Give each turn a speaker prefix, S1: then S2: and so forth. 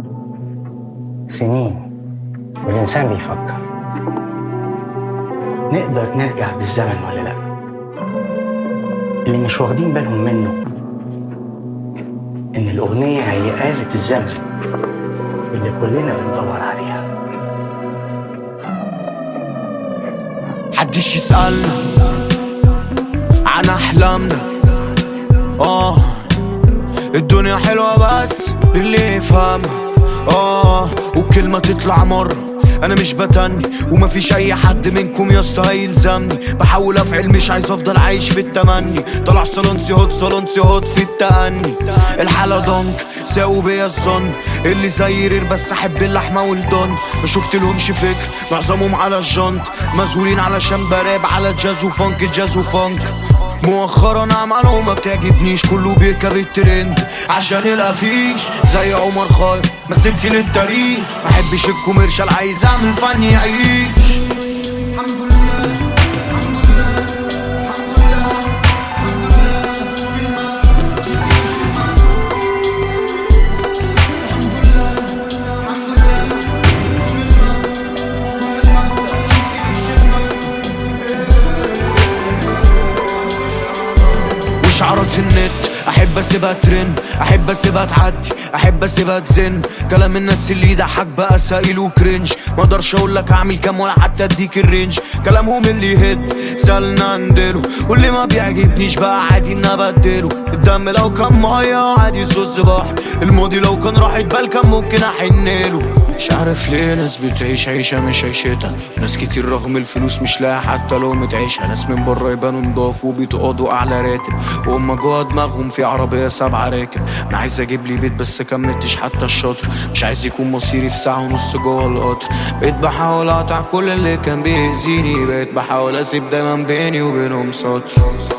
S1: سنين والإنسان بيفكر نقدر نرجع بالزمن ولا لأ اللي مش واخدين بالهم منه إن الأغنية هي آلة الزمن اللي كلنا بندور عليها
S2: حدش يسألنا عن أحلامنا آه الدنيا حلوة بس اللي يفهمها آه وكلمة تطلع مرة أنا مش بتني ومفيش أي حد منكم يا اسطى هيلزمني بحاول أفعل مش عايز أفضل عايش في التمني طلع صالونسي هوت صالونسي هوت في التأني الحالة ضنك ساقوا بيا الظن اللي زي رير بس أحب اللحمة والضن ما شفت لهمش فكر معظمهم على الجنط مذهولين علشان براب على جاز وفانك جاز وفانك مؤخرا اعمالهم ما بتعجبنيش كله بيركب الترند عشان الافيش زي عمر خالد مثلتي للتاريخ ما احبش الكوميرشال عايز اعمل فن يعيش الحمد لله الحمد لله الحمد لله الحمد لله سوق الماء تجيش الماء الحمد لله الحمد لله سوق الماء سوق الماء تجيش وشعارات النت احب اسيبها ترند احب اسيبها تعدي احب اسيبها تزن كلام الناس اللي يضحك بقى سائل وكرنج ما اقدرش اقول لك اعمل كام ولا حتى اديك الرينج كلامهم اللي يهد سالنا نديله واللي ما بيعجبنيش بقى عادي ان ابدله الدم لو كان ميه عادي يصوص بحر الماضي لو كان راحة بال كان ممكن احنله مش عارف ليه ناس بتعيش عيشة مش عيشتها ناس كتير رغم الفلوس مش لاقي حتى لو متعيشها ناس من بره يبانوا نضاف وبيتقاضوا أعلى راتب وهم جوا دماغهم في عربية سبعة راكب أنا عايز أجيب لي بيت بس كملتش حتى الشاطر مش عايز يكون مصيري في ساعة ونص جوا القطر بقيت بحاول أقطع كل اللي كان بيأذيني بقيت بحاول أسيب دايما بيني وبينهم سطر